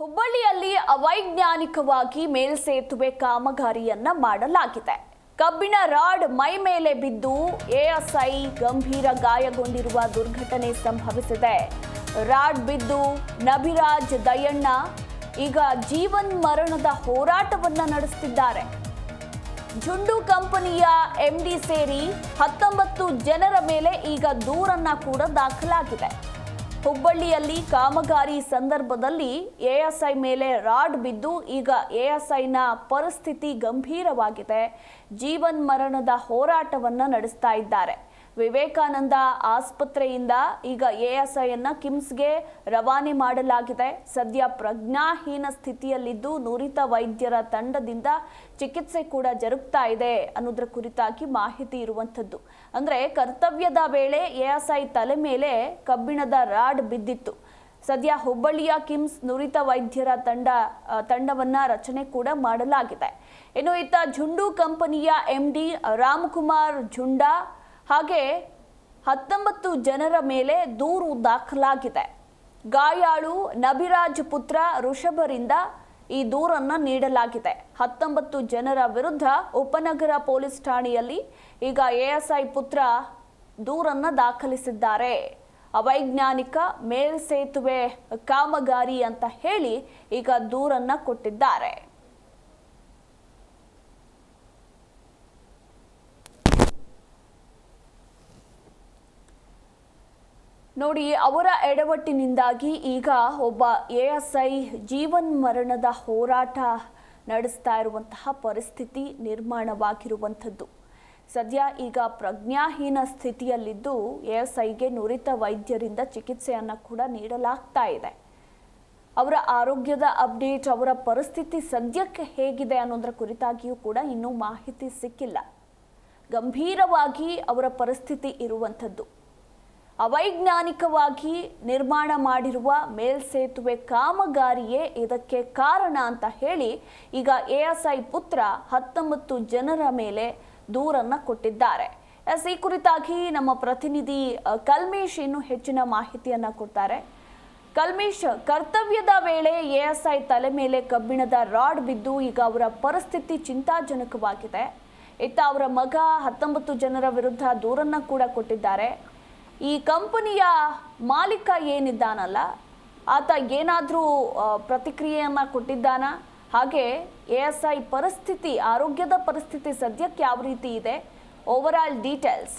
ಹುಬ್ಬಳ್ಳಿಯಲ್ಲಿ ಅವೈಜ್ಞಾನಿಕವಾಗಿ ಮೇಲ್ಸೇತುವೆ ಕಾಮಗಾರಿಯನ್ನ ಮಾಡಲಾಗಿದೆ ಕಬ್ಬಿಣ ರಾಡ್ ಮೈ ಮೇಲೆ ಬಿದ್ದು ಎಎಸ್ಐ ಗಂಭೀರ ಗಾಯಗೊಂಡಿರುವ ದುರ್ಘಟನೆ ಸಂಭವಿಸಿದೆ ರಾಡ್ ಬಿದ್ದು ನಭಿರಾಜ್ ದಯಣ್ಣ ಈಗ ಜೀವನ್ ಮರಣದ ಹೋರಾಟವನ್ನ ನಡೆಸುತ್ತಿದ್ದಾರೆ ಜುಂಡು ಕಂಪನಿಯ ಎಂಡಿ ಸೇರಿ ಹತ್ತೊಂಬತ್ತು ಜನರ ಮೇಲೆ ಈಗ ದೂರನ್ನ ಕೂಡ ದಾಖಲಾಗಿದೆ ಹುಬ್ಬಳ್ಳಿಯಲ್ಲಿ ಕಾಮಗಾರಿ ಸಂದರ್ಭದಲ್ಲಿ ಎಎಸ್ಐ ಮೇಲೆ ರಾಡ್ ಬಿದ್ದು ಈಗ ಎಎಸ್ಐನ ಪರಿಸ್ಥಿತಿ ಗಂಭೀರವಾಗಿದೆ ಜೀವನ್ ಮರಣದ ಹೋರಾಟವನ್ನ ನಡೆಸ್ತಾ ಇದ್ದಾರೆ ವಿವೇಕಾನಂದ ಆಸ್ಪತ್ರೆಯಿಂದ ಈಗ ಎಎಸ್ಐಯನ್ನ ಕಿಮ್ಸ್ಗೆ ರವಾನೆ ಮಾಡಲಾಗಿದೆ ಸದ್ಯ ಪ್ರಜ್ಞಾಹೀನ ಸ್ಥಿತಿಯಲ್ಲಿದ್ದು ನುರಿತ ವೈದ್ಯರ ತಂಡದಿಂದ ಚಿಕಿತ್ಸೆ ಕೂಡ ಜರುಗ್ತಾ ಇದೆ ಅನ್ನೋದ್ರ ಕುರಿತಾಗಿ ಮಾಹಿತಿ ಇರುವಂಥದ್ದು ಅಂದ್ರೆ ಕರ್ತವ್ಯದ ವೇಳೆ ಎಎಸ್ಐ ತಲೆ ಮೇಲೆ ಕಬ್ಬಿಣದ ರಾಡ್ ಬಿದ್ದಿತ್ತು ಸದ್ಯ ಹುಬ್ಬಳ್ಳಿಯ ಕಿಮ್ಸ್ ನುರಿತ ವೈದ್ಯರ ತಂಡ ಆ, ತಂಡವನ್ನ ರಚನೆ ಕೂಡ ಮಾಡಲಾಗಿದೆ ಇನ್ನು ಇತ್ತ ಝುಂಡು ಕಂಪನಿಯ ಎಂಡಿ ರಾಮ್ಕುಮಾರ್ ಝುಂಡಾ ಹಾಗೆ ಹತ್ತೊಂಬತ್ತು ಜನರ ಮೇಲೆ ದೂರು ದಾಖಲಾಗಿದೆ ಗಾಯಾಳು ನಬಿರಾಜ್ ಪುತ್ರ ಋಷಭರಿಂದ ಈ ದೂರನ್ನ ನೀಡಲಾಗಿದೆ ಹತ್ತೊಂಬತ್ತು ಜನರ ವಿರುದ್ಧ ಉಪನಗರ ಪೊಲೀಸ್ ಠಾಣೆಯಲ್ಲಿ ಈಗ ಎಎಸ್ಐ ಪುತ್ರ ದೂರನ್ನ ದಾಖಲಿಸಿದ್ದಾರೆ ಅವೈಜ್ಞಾನಿಕ ಮೇಲ್ಸೇತುವೆ ಕಾಮಗಾರಿ ಅಂತ ಹೇಳಿ ಈಗ ದೂರನ್ನ ಕೊಟ್ಟಿದ್ದಾರೆ ನೋಡಿ ಅವರ ಎಡವಟ್ಟಿನಿಂದಾಗಿ ಈಗ ಒಬ್ಬ ಎಎಸ್ಐ ಜೀವನ್ ಮರಣದ ಹೋರಾಟ ನಡೆಸ್ತಾ ಇರುವಂತಹ ಪರಿಸ್ಥಿತಿ ನಿರ್ಮಾಣವಾಗಿರುವಂಥದ್ದು ಸದ್ಯ ಈಗ ಪ್ರಜ್ಞಾಹೀನ ಸ್ಥಿತಿಯಲ್ಲಿದ್ದು ಎಎಸ್ಐಗೆ ನುರಿತ ವೈದ್ಯರಿಂದ ಚಿಕಿತ್ಸೆಯನ್ನು ಕೂಡ ನೀಡಲಾಗ್ತಾ ಇದೆ ಅವರ ಆರೋಗ್ಯದ ಅಪ್ಡೇಟ್ ಅವರ ಪರಿಸ್ಥಿತಿ ಸದ್ಯಕ್ಕೆ ಹೇಗಿದೆ ಅನ್ನೋದರ ಕುರಿತಾಗಿಯೂ ಕೂಡ ಇನ್ನೂ ಮಾಹಿತಿ ಸಿಕ್ಕಿಲ್ಲ ಗಂಭೀರವಾಗಿ ಅವರ ಪರಿಸ್ಥಿತಿ ಇರುವಂಥದ್ದು ಅವೈಜ್ಞಾನಿಕವಾಗಿ ನಿರ್ಮಾಣ ಮಾಡಿರುವ ಮೇಲ್ಸೇತುವೆ ಕಾಮಗಾರಿಯೇ ಇದಕ್ಕೆ ಕಾರಣ ಅಂತ ಹೇಳಿ ಈಗ ಎಎಸ್ಐ ಪುತ್ರ ಹತ್ತೊಂಬತ್ತು ಜನರ ಮೇಲೆ ದೂರನ್ನ ಕೊಟ್ಟಿದ್ದಾರೆ ಎಸ್ ಈ ಕುರಿತಾಗಿ ನಮ್ಮ ಪ್ರತಿನಿಧಿ ಅ, ಕಲ್ಮೇಶ್ ಇನ್ನು ಹೆಚ್ಚಿನ ಮಾಹಿತಿಯನ್ನ ಕೊಡ್ತಾರೆ ಕಲ್ಮೇಶ್ ಕರ್ತವ್ಯದ ವೇಳೆ ಎಎಸ್ಐ ತಲೆ ಮೇಲೆ ಕಬ್ಬಿಣದ ರಾಡ್ ಬಿದ್ದು ಈಗ ಅವರ ಪರಿಸ್ಥಿತಿ ಚಿಂತಾಜನಕವಾಗಿದೆ ಇತ್ತ ಅವರ ಮಗ ಹತ್ತೊಂಬತ್ತು ಜನರ ವಿರುದ್ಧ ದೂರನ್ನ ಕೂಡ ಕೊಟ್ಟಿದ್ದಾರೆ ಈ ಕಂಪನಿಯ ಮಾಲೀಕ ಏನಿದ್ದಾನಲ್ಲ ಆತ ಏನಾದರೂ ಪ್ರತಿಕ್ರಿಯೆಯನ್ನ ಕೊಟ್ಟಿದ್ದಾನ ಹಾಗೆ ಎ ಎಸ್ ಐ ಪರಿಸ್ಥಿತಿ ಆರೋಗ್ಯದ ಪರಿಸ್ಥಿತಿ ಸದ್ಯಕ್ಕೆ ಯಾವ ರೀತಿ ಇದೆ ಓವರ್ ಆಲ್ ಡೀಟೇಲ್ಸ್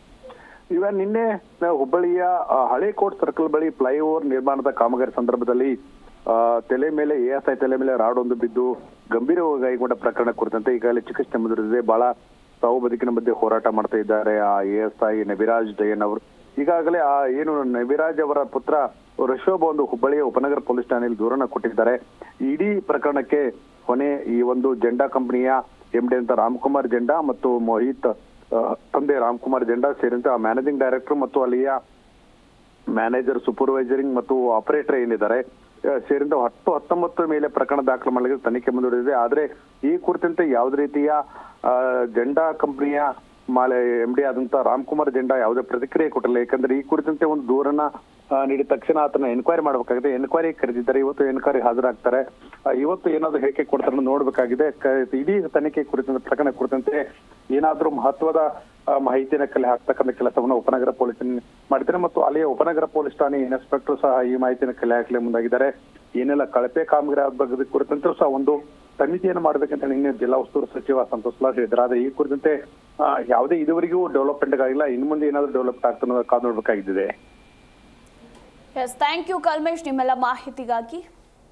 ಇವ ನಿನ್ನೆ ನಾವು ಹುಬ್ಬಳ್ಳಿಯ ಆ, ಹಳೆ ಕೋರ್ಟ್ ಸರ್ಕಲ್ ಬಳಿ ಫ್ಲೈಓವರ್ ನಿರ್ಮಾಣದ ಕಾಮಗಾರಿ ಸಂದರ್ಭದಲ್ಲಿ ಆ, ತಲೆ ಮೇಲೆ ಎಎಸ್ಐ ತಲೆ ಮೇಲೆ ರಾಡ್ ಒಂದು ಬಿದ್ದು ಗಂಭೀರವಾಗಿ ಗಾಯಗೊಂಡ ಪ್ರಕರಣ ಕುರಿತಂತೆ ಈಗಾಗಲೇ ಚಿಕಿತ್ಸೆ ಮುಂದುವರೆದಿದೆ ಬಹಳ ಸಾವು ಬದುಕಿನ ಮಧ್ಯೆ ಹೋರಾಟ ಮಾಡ್ತಾ ಇದ್ದಾರೆ ಆ ಎಎಸ್ಐ ನಬಿರಾಜ್ ದಯನ್ ಅವರು ಈಗಾಗಲೇ ಆ ಏನು ನಬಿರಾಜ್ ಅವರ ಪುತ್ರ ಋಷಭ್ ಒಂದು ಹುಬ್ಬಳ್ಳಿಯ ಉಪನಗರ ಪೊಲೀಸ್ ಠಾಣೆಯಲ್ಲಿ ದೂರನ್ನ ಕೊಟ್ಟಿದ್ದಾರೆ ಇಡೀ ಪ್ರಕರಣಕ್ಕೆ ಹೊಣೆ ಈ ಒಂದು ಜೆಂಡಾ ಕಂಪನಿಯ ಎಂಡಿ ಅಂತ ರಾಮ್ಕುಮಾರ್ ಜೆಂಡಾ ಮತ್ತು ಮೋಹಿತ್ ಆ, ತಂದೆ ರಾಮ್ಕುಮಾರ್ ಜೆಂಡಾ ಸೇರಿದಂತೆ ಆ ಮ್ಯಾನೇಜಿಂಗ್ ಡೈರೆಕ್ಟರ್ ಮತ್ತು ಅಲ್ಲಿಯ ಮ್ಯಾನೇಜರ್ ಸೂಪರ್ವೈಸರಿಂಗ್ ಮತ್ತು ಆಪರೇಟರ್ ಏನಿದ್ದಾರೆ ಆ, ಸೇರಿದಂತೆ ಹತ್ತು ಹತ್ತೊಂಬತ್ತು ಮೇಲೆ ಪ್ರಕರಣ ದಾಖಲು ಮಾಡಲಿಕ್ಕೆ ತನಿಖೆ ಮುಂದುವರೆದಿದೆ ಆದ್ರೆ ಈ ಕುರಿತಂತೆ ಯಾವುದೇ ರೀತಿಯ ಆ, ಜೆಂಡಾ ಕಂಪನಿಯ ಮಾಲೆ ಎಂ ಡಿ ಆದಂತ ರಾಮ್ಕುಮಾರ್ ಜೆಂಡಾ ಯಾವುದೇ ಪ್ರತಿಕ್ರಿಯೆ ಕೊಟ್ಟಿಲ್ಲ ಯಾಕಂದ್ರೆ ಈ ಕುರಿತಂತೆ ಒಂದು ದೂರನ್ನ ಆ, ನೀಡಿದ ತಕ್ಷಣ ಆತನ ಎನ್ಕ್ವೈರಿ ಮಾಡಬೇಕಾಗಿದೆ ಎನ್ಕ್ವೈರಿ ಕರೆದಿದ್ದಾರೆ ಇವತ್ತು ಎನ್ಕ್ವೈರಿ ಹಾಜರಾಗ್ತಾರೆ ಆ, ಇವತ್ತು ಏನಾದ್ರು ಹೇಳಿಕೆ ಕೊಡ್ತಾರೆ ಅನ್ನೋದು ನೋಡ್ಬೇಕಾಗಿದೆ ಕ- ಇಡೀ ತನಿಖೆ ಕುರಿತಂತೆ ಪ್ರಕರಣ ಕುರಿತಂತೆ ಏನಾದ್ರೂ ಮಹತ್ವದ ಆ, ಮಾಹಿತಿನ ಕಲೆ ಹಾಕ್ತಕ್ಕಂಥ ಕೆಲಸವನ್ನು ಉಪನಗರ ಪೊಲೀಸ್ ಮಾಡಿದ್ದಾರೆ ಮತ್ತು ಅಲ್ಲಿಯ ಉಪನಗರ ಪೊಲೀಸ್ ಠಾಣೆ ಇನ್ಸ್ಪೆಕ್ಟರ್ ಸಹ ಈ ಮಾಹಿತಿನ ಕಲೆ ಹಾಕಲು ಮುಂದಾಗಿದ್ದಾರೆ ಏನೆಲ್ಲ ಕಳಪೆ ಕಾಮಗಾರಿ ಬಗ್ಗೆ ಕುರಿತಂತೆ ಸಹ ಒಂದು ಸಮಿತಿಯನ್ನು ಮಾಡಬೇಕಂತ ನಿನ್ನೆ ಜಿಲ್ಲಾ ಉಸ್ತುವಾರಿ ಸಚಿವ ಸಂತೋಷ್ ಲಾಲ್ ಹೇಳಿದ್ದಾರೆ ಆದ್ರೆ ಈ ಕುರಿತಂತೆ ಆ, ಯಾವುದೇ ಇದುವರೆಗೂ ಡೆವಲಪ್ಮೆಂಟ್ ಆಗಿಲ್ಲ ಇನ್ನು ಮುಂದೆ ಏನಾದ್ರು ಡೆವಲಪ್ ಆಗ್ತಾ ಅನ್ನೋದು ಕಾದು ನೋಡ್ಬೇಕಾಗಿದೆ ಎಸ್ ಥ್ಯಾಂಕ್ ಯು ಕಲ್ಮೇಶ್ ನಿಮ್ಮೆಲ್ಲ ಮಾಹಿತಿಗಾಗಿ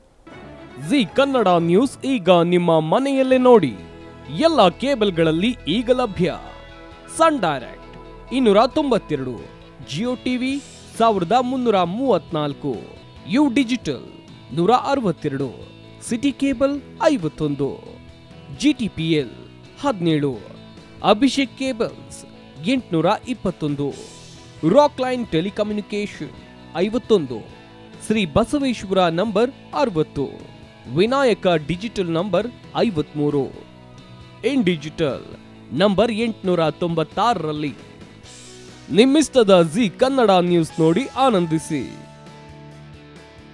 ಜಿ ಕನ್ನಡ ನ್ಯೂಸ್ ಈಗ ನಿಮ್ಮ ಮನೆಯಲ್ಲೇ ನೋಡಿ ಎಲ್ಲ ಕೇಬಲ್ಗಳಲ್ಲಿ ಈಗ ಲಭ್ಯ ಸನ್ ಡೈರೆಕ್ಟ್ ಇನ್ನೂರ ತೊಂಬತ್ತೆರಡು ಜಿಯೋ ಟಿವಿ ಸಾವಿರದ ಮುನ್ನೂರ ಮೂವತ್ನಾಲ್ಕು ಯು ಡಿಜಿಟಲ್ ನೂರ ಅರವತ್ತೆರಡು ಸಿಟಿ ಕೇಬಲ್ ಐವತ್ತೊಂದು ಜಿಟಿಪಿಎಲ್ ಹದಿನೇಳು ಅಭಿಷೇಕ್ ಕೇಬಲ್ಸ್ ಎಂಟುನೂರ ಇಪ್ಪತ್ತೊಂದು ರಾಕ್ ಲೈನ್ ಟೆಲಿಕಮ್ಯುನಿಕೇಶನ್ ಐವತ್ತೊಂದು ಶ್ರೀ ಬಸವೇಶ್ವರ ನಂಬರ್ ಅರವತ್ತು ವಿನಾಯಕ ಡಿಜಿಟಲ್ ನಂಬರ್ ಐವತ್ಮೂರು ಇನ್ ಡಿಜಿಟಲ್ ನಂಬರ್ ಎಂಟುನೂರ ತೊಂಬತ್ತಾರರಲ್ಲಿ ನಿಮ್ಮಿಸ್ತದ ಜಿ ಕನ್ನಡ ನ್ಯೂಸ್ ನೋಡಿ ಆನಂದಿಸಿ